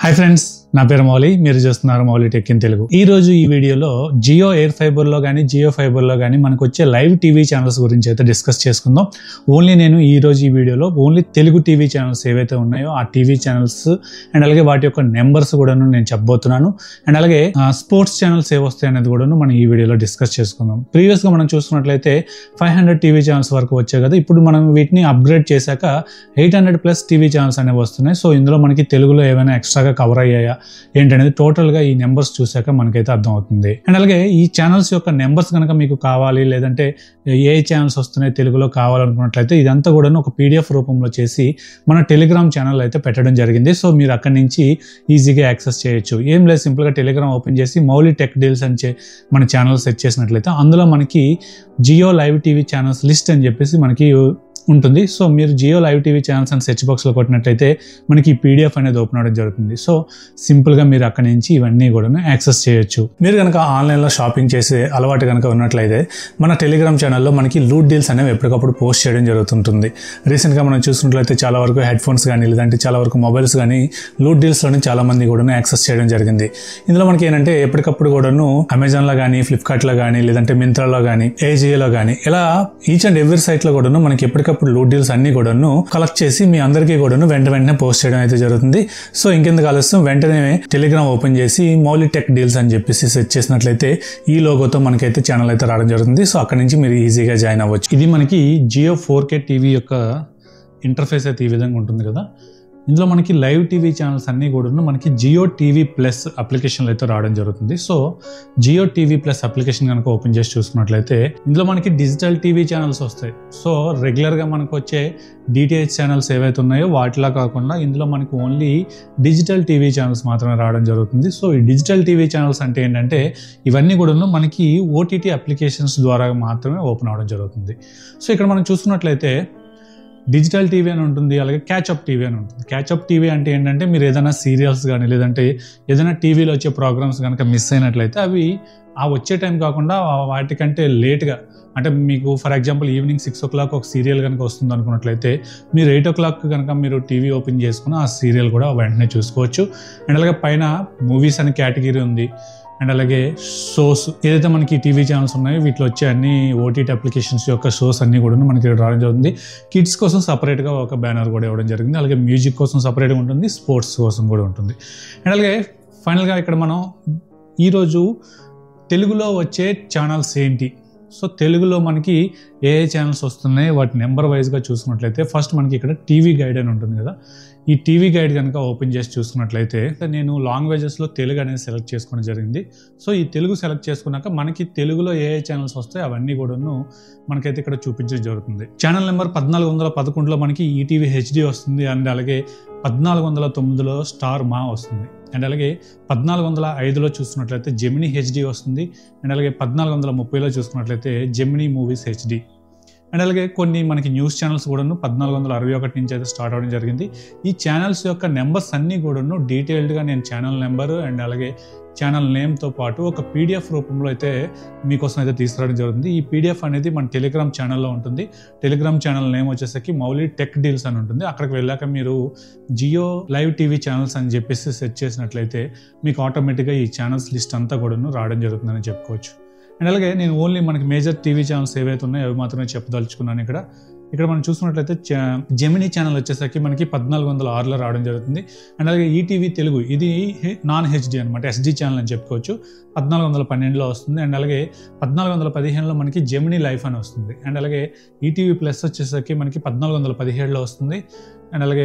hi friends నా పేరు మౌలి మీరు చూస్తున్నారు మౌలి టెక్ ఇన్ తెలుగు ఈ రోజు ఈ వీడియోలో జియో ఎయిర్ ఫైబర్ లో కానీ జియో ఫైబర్ లో కానీ మనకు వచ్చే లైవ్ టీవీ ఛానల్స్ గురించి అయితే డిస్కస్ చేసుకుందాం ఓన్లీ నేను ఈ రోజు ఈ వీడియోలో ఓన్లీ తెలుగు టీవీ ఛానల్స్ ఏవైతే ఉన్నాయో ఆ టీవీ ఛానల్స్ అండ్ అలాగే వాటి యొక్క నెంబర్స్ కూడాను నేను చెప్పబోతున్నాను అండ్ అలాగే స్పోర్ట్స్ ఛానల్స్ ఏ వస్తాయి అనేది కూడాను మనం ఈ వీడియోలో డిస్కస్ చేసుకుందాం ప్రీవియస్ గా మనం చూసుకున్నట్లయితే ఫైవ్ హండ్రెడ్ టీవీ ఛానల్స్ వరకు వచ్చాయి కదా ఇప్పుడు మనం వీటిని అప్గ్రేడ్ చేశాక eight hundred plus TV channels అనేవి వస్తున్నాయి సో ఇందులో మనకి తెలుగులో ఏమైనా ఎక్స్ట్రాగా కవర్ అయ్యాయా ఏంటనేది టోటల్గా ఈ నెంబర్స్ చూశాక మనకైతే అర్థమవుతుంది అండ్ అలాగే ఈ ఛానల్స్ యొక్క నెంబర్స్ కనుక మీకు కావాలి లేదంటే ఏ ఛానల్స్ వస్తున్నాయి తెలుగులో కావాలనుకున్నట్లయితే ఇదంతా కూడా ఒక పీడిఎఫ్ రూపంలో చేసి మన టెలిగ్రామ్ ఛానల్ అయితే పెట్టడం జరిగింది సో మీరు అక్కడి నుంచి ఈజీగా యాక్సెస్ చేయొచ్చు ఏం లేదు సింపుల్గా టెలిగ్రామ్ ఓపెన్ చేసి మౌలి టెక్ డీల్స్ అని చే మన ఛానల్ సెట్ చేసినట్లయితే అందులో మనకి Jio live TV channels list అని చెప్పేసి మనకి ఉంటుంది సో మీరు జియో లైవ్ టీవీ ఛానల్స్ అని సెర్చ్ బాక్స్లో కొట్టినట్లయితే మనకి ఈ పీడిఎఫ్ అనేది ఓపెన్ అవడం జరుగుతుంది సో సింపుల్గా మీరు అక్కడి నుంచి ఇవన్నీ కూడా యాక్సెస్ చేయొచ్చు మీరు కనుక ఆన్లైన్లో షాపింగ్ చేసే అలవాటు కనుక ఉన్నట్లయితే మన టెలిగ్రామ్ ఛానల్లో మనకి లూట్ డీల్స్ అనేవి ఎప్పటికప్పుడు పోస్ట్ చేయడం జరుగుతుంటుంది రీసెంట్గా మనం చూసుకున్నట్లయితే చాలా వరకు హెడ్ ఫోన్స్ కానీ లేదంటే చాలా వరకు మొబైల్స్ కానీ లూట్ డీల్స్లోని చాలా మంది కూడా యాక్సెస్ చేయడం జరిగింది ఇందులో మనకి ఏంటంటే ఎప్పటికప్పుడు కూడాను అమెజాన్లో కానీ ఫ్లిప్కార్ట్లో కానీ లేదంటే మింత్రాలో కానీ ఏజియోలో కానీ ఇలా ఈచ్ అండ్ ఎవ్రీ సైట్లో కూడాను మనకి ఎప్పటికప్పుడు లూట్ డీల్స్ అన్ని కూడాను కలెక్ట్ చేసి మీ అందరికీ కూడాను వెంట వెంటనే పోస్ట్ చేయడం అయితే జరుగుతుంది సో ఇంకెందుకు ఆలస్యం వెంటనే టెలిగ్రామ్ ఓపెన్ చేసి మౌలి టెక్ డీల్స్ అని చెప్పేసి సెర్చ్ చేసినట్లయితే ఈ లోగోతో మనకైతే ఛానల్ అయితే రావడం జరుగుతుంది సో అక్కడ నుంచి మీరు ఈజీగా జాయిన్ అవ్వచ్చు ఇది మనకి జియో ఫోర్ కే టీవీ యొక్క ఇంటర్ఫేస్ అయితే ఈ విధంగా ఉంటుంది కదా ఇందులో మనకి లైవ్ టీవీ ఛానల్స్ అన్నీ కూడా మనకి జియో టీవీ ప్లస్ అప్లికేషన్లు అయితే రావడం జరుగుతుంది so Jio TV plus application కనుక ఓపెన్ చేసి చూసుకున్నట్లయితే ఇందులో మనకి డిజిటల్ టీవీ ఛానల్స్ వస్తాయి సో రెగ్యులర్గా మనకు వచ్చే డిటిహెచ్ ఛానల్స్ ఏవైతే ఉన్నాయో వాటిలా కాకుండా ఇందులో మనకి ఓన్లీ డిజిటల్ టీవీ ఛానల్స్ మాత్రమే రావడం జరుగుతుంది సో ఈ డిజిటల్ టీవీ ఛానల్స్ అంటే ఏంటంటే ఇవన్నీ కూడా మనకి ఓటీటీ అప్లికేషన్స్ ద్వారా మాత్రమే ఓపెన్ అవడం జరుగుతుంది సో ఇక్కడ మనం చూసుకున్నట్లయితే డిజిటల్ టీవీ అని ఉంటుంది అలాగే క్యాచ్అప్ టీవీ అని ఉంటుంది క్యాచ్అప్ టీవీ అంటే ఏంటంటే మీరు ఏదైనా సీరియల్స్ కానీ లేదంటే ఏదైనా టీవీలో వచ్చే ప్రోగ్రామ్స్ కనుక మిస్ అయినట్లయితే అవి ఆ వచ్చే టైం కాకుండా వాటికంటే లేట్గా అంటే మీకు for example evening six o'clock ఒక సీరియల్ కనుక వస్తుంది అనుకున్నట్లయితే మీరు ఎయిట్ ఓ క్లాక్ కనుక మీరు టీవీ ఓపెన్ చేసుకుని ఆ సీరియల్ కూడా వెంటనే చూసుకోవచ్చు అండ్ అలాగే పైన మూవీస్ అనే కేటగిరీ ఉంది అండ్ అలాగే షోస్ ఏదైతే మనకి టీవీ ఛానల్స్ ఉన్నాయో వీటిలో వచ్చే అన్ని ఓటీటీ అప్లికేషన్స్ యొక్క షోస్ అన్ని కూడా మనకి ఇక్కడ రావడం జరుగుతుంది కిడ్స్ కోసం సపరేట్గా ఒక బ్యానర్ కూడా ఇవ్వడం జరిగింది అలాగే మ్యూజిక్ కోసం సపరేట్గా ఉంటుంది స్పోర్ట్స్ కోసం కూడా ఉంటుంది అండ్ అలాగే ఫైనల్గా ఇక్కడ మనం ఈరోజు తెలుగులో వచ్చే ఛానల్స్ ఏంటి సో తెలుగులో మనకి ఏ ఏ ఛానల్స్ వస్తున్నాయి వాటి నెంబర్ వైజ్గా చూసుకున్నట్లయితే ఫస్ట్ మనకి ఇక్కడ టీవీ గైడ్ అని ఉంటుంది కదా ఈ టీవీ గైడ్ కనుక ఓపెన్ చేసి చూసుకున్నట్లయితే నేను లాంగ్వేజెస్లో తెలుగు అనేది సెలెక్ట్ చేసుకోవడం జరిగింది సో ఈ తెలుగు సెలెక్ట్ చేసుకున్నాక మనకి తెలుగులో ఏ ఏ ఛానల్స్ వస్తాయి అవన్నీ కూడాను మనకైతే ఇక్కడ చూపించడం జరుగుతుంది ఛానల్ నెంబర్ పద్నాలుగు వందల పదకొండులో మనకి ఈటీవీ హెచ్డి వస్తుంది అండ్ అలాగే పద్నాలుగు వందల తొమ్మిదిలో స్టార్ మా వస్తుంది అండ్ అలాగే పద్నాలుగు వందల ఐదులో చూసుకున్నట్లయితే జెమినీ హెచ్డి వస్తుంది అండ్ అలాగే పద్నాలుగు వందల ముప్పైలో చూసుకున్నట్లయితే జెమినీ మూవీస్ హెచ్డి అండ్ అలాగే కొన్ని మనకి న్యూస్ ఛానల్స్ కూడాను పద్నాలుగు వందల అరవై ఒకటి నుంచి అయితే స్టార్ట్ అవ్వడం జరిగింది ఈ ఛానల్స్ యొక్క నెంబర్స్ అన్నీ కూడాను డీటెయిల్డ్గా నేను ఛానల్ నెంబర్ అండ్ అలాగే ఛానల్ నేమ్తో పాటు ఒక పీడిఎఫ్ రూపంలో అయితే మీకోసం అయితే తీసుకురావడం జరుగుతుంది ఈ పీడిఎఫ్ అనేది మన టెలిగ్రామ్ ఛానల్లో ఉంటుంది టెలిగ్రామ్ ఛానల్ నేమ్ వచ్చేసరికి మౌలి టెక్ డీల్స్ అని ఉంటుంది అక్కడికి వెళ్ళాక మీరు జియో లైవ్ టీవీ ఛానల్స్ అని చెప్పేసి సెట్ చేసినట్లయితే మీకు ఆటోమేటిక్గా ఈ ఛానల్స్ లిస్ట్ అంతా కూడాను రావడం జరుగుతుందని చెప్పుకోవచ్చు అండ్ అలాగే నేను ఓన్లీ మనకి మేజర్ టీవీ ఛానల్స్ ఏవైతే ఉన్నాయో అవి మాత్రమే చెప్పదలుచుకున్నాను ఇక్కడ ఇక్కడ మనం చూసుకున్నట్లయితే జెమినీ ఛానల్ వచ్చేసరికి మనకి పద్నాలుగు వందల ఆరులో రావడం జరుగుతుంది అండ్ అలాగే ఈటీవీ తెలుగు ఇది నాన్ హెచ్డి అనమాట ఎస్డి ఛానల్ అని చెప్పుకోవచ్చు పద్నాలుగు వందల పన్నెండులో వస్తుంది అండ్ అలాగే పద్నాలుగు వందల పదిహేనులో మనకి జెమినీ లైఫ్ అని వస్తుంది అండ్ అలాగే ఈటీవీ ప్లస్ వచ్చేసరికి మనకి పద్నాలుగు వందల పదిహేడులో వస్తుంది అండ్ అలాగే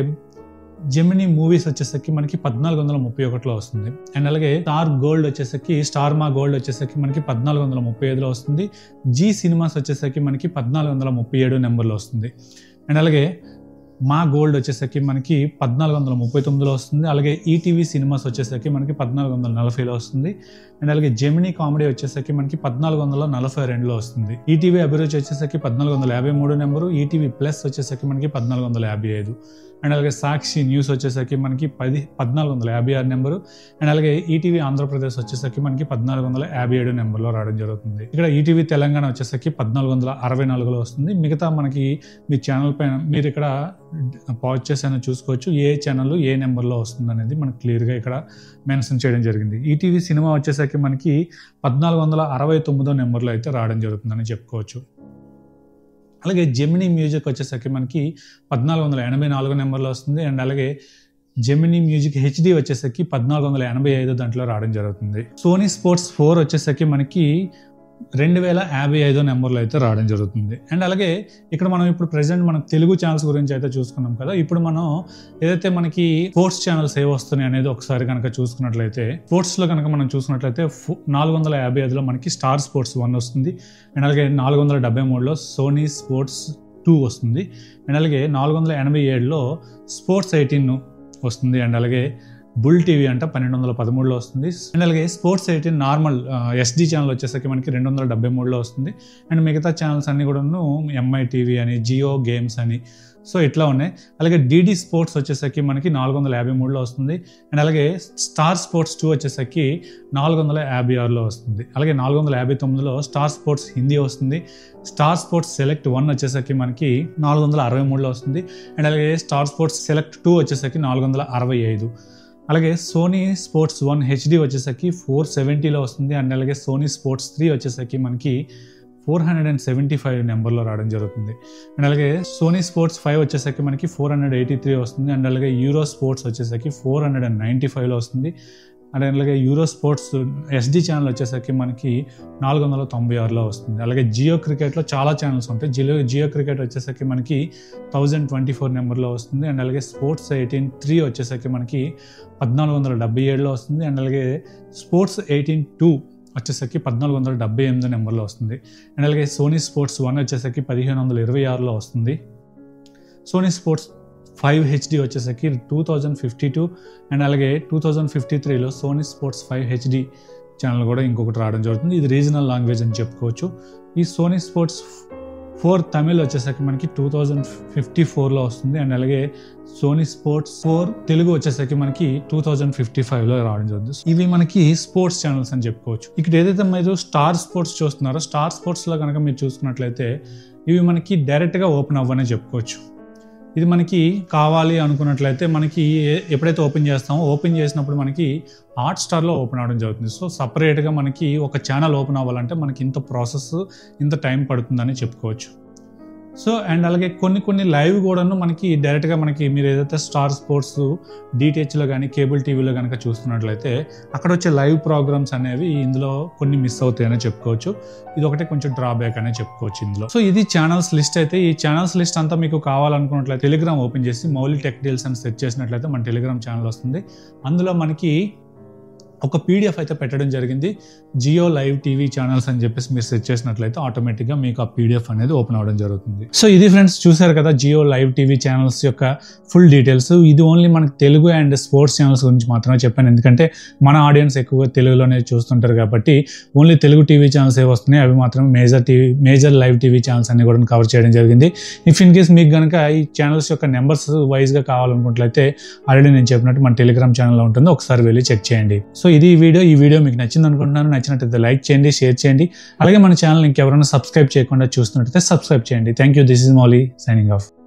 జెమినీ మూవీస్ వచ్చేసరికి మనకి పద్నాలుగు వందల ముప్పై ఒకటిలో వస్తుంది అండ్ అలాగే స్టార్ గోల్డ్ వచ్చేసరికి స్టార్ మా గోల్డ్ వచ్చేసరికి మనకి పద్నాలుగు వందల ముప్పై ఐదులో వస్తుంది జీ సినిమాస్ వచ్చేసరికి మనకి పద్నాలుగు వందల ముప్పై ఏడు నెంబర్లో వస్తుంది అండ్ అలాగే మా గోల్డ్ వచ్చేసరికి మనకి పద్నాలుగు వందల ముప్పై తొమ్మిదిలో వస్తుంది అలాగే ఈటీవీ సినిమాస్ వచ్చేసరికి మనకి పద్నాలుగు వందల నలభైలో వస్తుంది అండ్ అలాగే జెమినీ కామెడీ వచ్చేసరికి మనకి పద్నాలుగు వందల నలభై రెండులో వస్తుంది ఈటీవీ అభిరుచి వచ్చేసరికి పద్నాలుగు వందల యాభై మూడు నెంబరు ఈటీవీ ప్లస్ వచ్చేసరికి మనకి పద్నాలుగు వందల యాభై ఐదు అండ్ అలాగే సాక్షి న్యూస్ వచ్చేసరికి మనకి పది పద్నాలుగు వందల యాభై ఆరు నెంబరు అండ్ అలాగే ఈటీవీ ఆంధ్రప్రదేశ్ వచ్చేసరికి మనకి పద్నాలుగు వందల యాభై ఏడు నెంబర్లో రావడం జరుగుతుంది ఇక్కడ ఈటీవీ తెలంగాణ వచ్చేసరికి పద్నాలుగు వందల అరవై నాలుగులో వస్తుంది మిగతా మనకి మీ ఛానల్ పైన మీరు ఇక్కడ పాజ్ చేసి అయినా చూసుకోవచ్చు ఏ ఛానల్ ఏ నెంబర్లో వస్తుంది అనేది మనకు క్లియర్గా ఇక్కడ మెన్షన్ చేయడం జరిగింది ఈటీవీ సినిమా వచ్చేసరికి మనకి పద్నాలుగు వందల అరవై తొమ్మిదో నెంబర్లో అయితే రావడం జరుగుతుందని చెప్పుకోవచ్చు అలాగే జెమినీ మ్యూజిక్ వచ్చేసరికి మనకి పద్నాలుగు వందల ఎనభై నాలుగు నెంబర్లో వస్తుంది అండ్ అలాగే జెమినీ మ్యూజిక్ హెచ్డి వచ్చేసరికి పద్నాలుగు వందల ఎనభై ఐదు దాంట్లో రావడం జరుగుతుంది సోనీ స్పోర్ట్స్ ఫోర్ వచ్చేసరికి మనకి రెండు వేల యాభై ఐదో నెంబర్లో అయితే రావడం జరుగుతుంది అండ్ అలాగే ఇక్కడ మనం ఇప్పుడు ప్రెసెంట్ మనం తెలుగు ఛానల్స్ గురించి అయితే చూసుకున్నాం కదా ఇప్పుడు మనం ఏదైతే మనకి స్పోర్ట్స్ ఛానల్స్ ఏ వస్తున్నాయి అనేది ఒకసారి కనుక చూసుకున్నట్లయితే స్పోర్ట్స్లో కనుక మనం చూసుకున్నట్లయితే నాలుగు వందల యాభై ఐదులో మనకి స్టార్ స్పోర్ట్స్ వన్ వస్తుంది అండ్ అలాగే నాలుగు వందల డెబ్బై మూడులో సోనీ స్పోర్ట్స్ టూ వస్తుంది అండ్ అలాగే నాలుగు వందల ఎనభై ఏడులో స్పోర్ట్స్ ఎయిటీన్ వస్తుంది అండ్ అలాగే బుల్ టీవీ అంట పన్నెండు వందల పదమూడులో వస్తుంది అండ్ అలాగే sports eighteen normal SD channel వచ్చేసరికి మనకి రెండు వందల డెబ్బై మూడులో వస్తుంది అండ్ మిగతా ఛానల్స్ అన్ని కూడాను ఎంఐ టీవీ అని జియో గేమ్స్ అని సో ఇట్లా ఉన్నాయి అలాగే డిడి స్పోర్ట్స్ వచ్చేసరికి మనకి నాలుగు వందల యాభై మూడులో వస్తుంది అండ్ అలాగే స్టార్ స్పోర్ట్స్ టూ వచ్చేసరికి నాలుగు వందల యాభై ఆరులో వస్తుంది అలాగే నాలుగు వందల యాభై తొమ్మిదిలో స్టార్ స్పోర్ట్స్ హిందీ వస్తుంది స్టార్ స్పోర్ట్స్ సెలెక్ట్ వన్ వచ్చేసరికి మనకి నాలుగు వందల అరవై మూడులో వస్తుంది అండ్ అలాగే స్టార్ స్పోర్ట్స్ సెలెక్ట్ టూ వచ్చేసరికి నాలుగు వందల అరవై ఐదు అలాగే సోనీ స్పోర్ట్స్ వన్ హెచ్డి వచ్చేసరికి ఫోర్ సెవెంటీలో వస్తుంది అండ్ అలాగే సోనీ స్పోర్ట్స్ త్రీ వచ్చేసరికి మనకి four hundred and seventy five నెంబర్లో రావడం జరుగుతుంది అండ్ అలాగే సోనీ స్పోర్ట్స్ ఫైవ్ వచ్చేసరికి మనకి ఫోర్ హండ్రెడ్ ఎయిటీ త్రీ వస్తుంది అండ్ అలాగే యూరో స్పోర్ట్స్ వచ్చేసరికి ఫోర్ హండ్రెడ్ అండ్ నైంటీ ఫైవ్లో వస్తుంది అండ్ అలాగే యూరో స్పోర్ట్స్ ఎస్డి ఛానల్ వచ్చేసరికి మనకి నాలుగు వందల తొంభై ఆరులో వస్తుంది అలాగే జియో క్రికెట్లో చాలా ఛానల్స్ ఉంటాయి జియో జియో క్రికెట్ వచ్చేసరికి మనకి థౌజండ్ ట్వంటీ ఫోర్ నెంబర్లో వస్తుంది అండ్ అలాగే స్పోర్ట్స్ ఎయిటీన్ త్రీ వచ్చేసరికి మనకి పద్నాలుగు వందల డెబ్బై ఏడులో వస్తుంది అండ్ అలాగే స్పోర్ట్స్ ఎయిటీన్ టూ వచ్చేసరికి పద్నాలుగు వందల డెబ్బై ఎనిమిది నెంబర్లో వస్తుంది అండ్ అలాగే సోనీ స్పోర్ట్స్ వన్ వచ్చేసరికి పదిహేను వందల ఇరవై ఆరులో వస్తుంది సోనీ స్పోర్ట్స్ ఫైవ్ హెచ్డి వచ్చేసరికి two thousand fifty two and అలాగే టూ థౌజండ్ ఫిఫ్టీ త్రీలో Sony sports five HD channel కూడా ఇంకొకటి రావడం జరుగుతుంది ఇది రీజనల్ లాంగ్వేజ్ అని చెప్పుకోవచ్చు ఈ సోనీ స్పోర్ట్స్ ఫోర్ తమిళ్ వచ్చేసరికి మనకి టూ థౌజండ్ ఫిఫ్టీ ఫోర్లో వస్తుంది అండ్ అలాగే సోనీ స్పోర్ట్స్ ఫోర్ తెలుగు వచ్చేసరికి మనకి టూ థౌజండ్ ఫిఫ్టీ ఫైవ్లో రావడం జరుగుతుంది ఇవి మనకి స్పోర్ట్స్ ఛానల్స్ అని చెప్పుకోవచ్చు ఇక్కడ ఏదైతే మీరు స్టార్ స్పోర్ట్స్ చూస్తున్నారో స్టార్ స్పోర్ట్స్లో కనుక మీరు చూసుకున్నట్లయితే ఇవి మనకి డైరెక్ట్గా ఓపెన్ అవ్వనే చెప్పుకోవచ్చు ఇది మనకి కావాలి అనుకున్నట్లయితే మనకి ఏ- ఎప్పుడైతే ఓపెన్ చేస్తామో ఓపెన్ చేసినప్పుడు మనకి హాట్ స్టార్లో ఓపెన్ అవ్వడం జరుగుతుంది సో సపరేట్గా మనకి ఒక ఛానల్ ఓపెన్ అవ్వాలంటే మనకి ఇంత ప్రాసెస్ ఇంత టైం పడుతుందని చెప్పుకోవచ్చు సో అండ్ అలాగే కొన్ని కొన్ని లైవ్ కూడాను మనకి డైరెక్ట్గా మనకి మీరు ఏదైతే స్టార్ స్పోర్ట్స్ డిటిహెచ్లో కానీ కేబుల్ టీవీలో కనుక చూస్తున్నట్లయితే అక్కడ వచ్చే లైవ్ ప్రోగ్రామ్స్ అనేవి ఇందులో కొన్ని మిస్ అవుతాయని చెప్పుకోవచ్చు ఇది ఒకటే కొంచెం డ్రాబ్యాక్ అనే చెప్పుకోవచ్చు ఇందులో సో ఇది ఛానల్స్ లిస్ట్ అయితే ఈ ఛానల్స్ లిస్ట్ అంతా మీకు కావాలనుకున్నట్లయితే టెలిగ్రామ్ ఓపెన్ చేసి మౌలి టెక్ డీల్స్ అని సెర్చ్ చేసినట్లయితే మన టెలిగ్రామ్ ఛానల్ వస్తుంది అందులో మనకి ఒక పీడిఎఫ్ అయితే పెట్టడం జరిగింది జియో లైవ్ టీవీ ఛానల్స్ అని చెప్పేసి మీరు సెర్చ్ చేసినట్లయితే ఆటోమేటిక్గా మీకు ఆ పీడిఎఫ్ అనేది ఓపెన్ అవ్వడం జరుగుతుంది సో ఇది ఫ్రెండ్స్ చూసారు కదా జియో లైవ్ టీవీ ఛానల్స్ యొక్క ఫుల్ డీటెయిల్స్ ఇది ఓన్లీ మనకి తెలుగు అండ్ స్పోర్ట్స్ ఛానల్స్ గురించి మాత్రమే చెప్పాను ఎందుకంటే మన ఆడియన్స్ ఎక్కువగా తెలుగులోనే చూస్తుంటారు కాబట్టి ఓన్లీ తెలుగు టీవీ ఛానల్స్ ఏ వస్తున్నాయి అవి మాత్రమే major TV major live TV channels అన్ని కూడా కవర్ చేయడం జరిగింది ఇఫ్ ఇన్ కేస్ మీకు కనుక ఈ ఛానల్స్ యొక్క నెంబర్స్ వైజ్గా కావాలనుకున్నట్లయితే ఆల్రెడీ నేను చెప్పినట్టు మన టెలిగ్రామ్ ఛానల్లో ఉంటుంది ఒకసారి వెళ్ళి చెక్ చేయండి సో ఇది ఈ వీడియో ఈ వీడియో మీకు నచ్చింది అనుకుంటున్నాను నచ్చినట్లయితే లైక్ చేయండి షేర్ చేయండి అలాగే మన ఛానల్ ఇంకెవరైనా సబ్స్క్రైబ్ చేయకుండా చూస్తున్నట్లయితే సబ్స్క్రైబ్ చేయండి thank you this is Mouli signing of